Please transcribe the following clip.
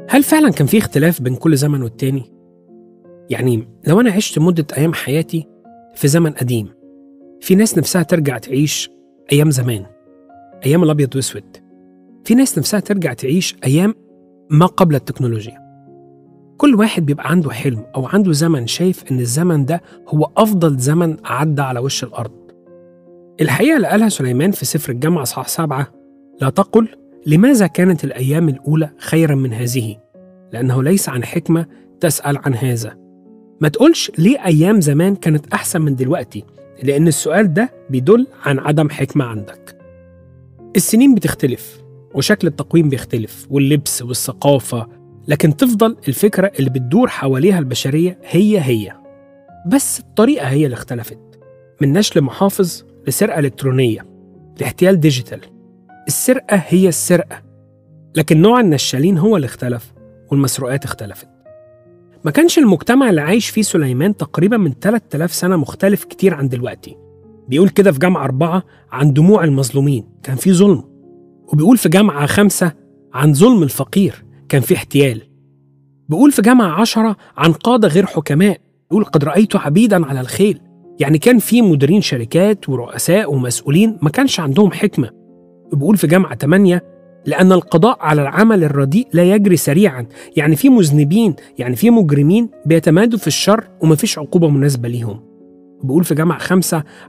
هل فعلا كان في اختلاف بين كل زمن والتاني؟ يعني لو أنا عشت مدة أيام حياتي في زمن قديم في ناس نفسها ترجع تعيش أيام زمان أيام الأبيض وأسود في ناس نفسها ترجع تعيش أيام ما قبل التكنولوجيا كل واحد بيبقى عنده حلم أو عنده زمن شايف إن الزمن ده هو أفضل زمن عدى على وش الأرض الحقيقة اللي قالها سليمان في سفر الجامعة صح سبعة لا تقل لماذا كانت الأيام الأولى خيرا من هذه لأنه ليس عن حكمة تسأل عن هذا ما تقولش ليه أيام زمان كانت أحسن من دلوقتي لأن السؤال ده بيدل عن عدم حكمة عندك السنين بتختلف وشكل التقويم بيختلف واللبس والثقافة لكن تفضل الفكرة اللي بتدور حواليها البشرية هي هي بس الطريقة هي اللي اختلفت من نشل محافظ لسرقة إلكترونية لاحتيال ديجيتال السرقة هي السرقة لكن نوع النشالين هو اللي اختلف والمسروقات اختلفت ما كانش المجتمع اللي عايش فيه سليمان تقريبا من 3000 سنة مختلف كتير عن دلوقتي بيقول كده في جامعة أربعة عن دموع المظلومين كان في ظلم وبيقول في جامعة خمسة عن ظلم الفقير كان في احتيال بيقول في جامعة عشرة عن قادة غير حكماء يقول قد رأيت عبيدا على الخيل يعني كان في مديرين شركات ورؤساء ومسؤولين ما كانش عندهم حكمة بيقول في جامعة 8 لأن القضاء على العمل الرديء لا يجري سريعا يعني في مذنبين يعني في مجرمين بيتمادوا في الشر ومفيش عقوبة مناسبة ليهم بيقول في جامعة خمسة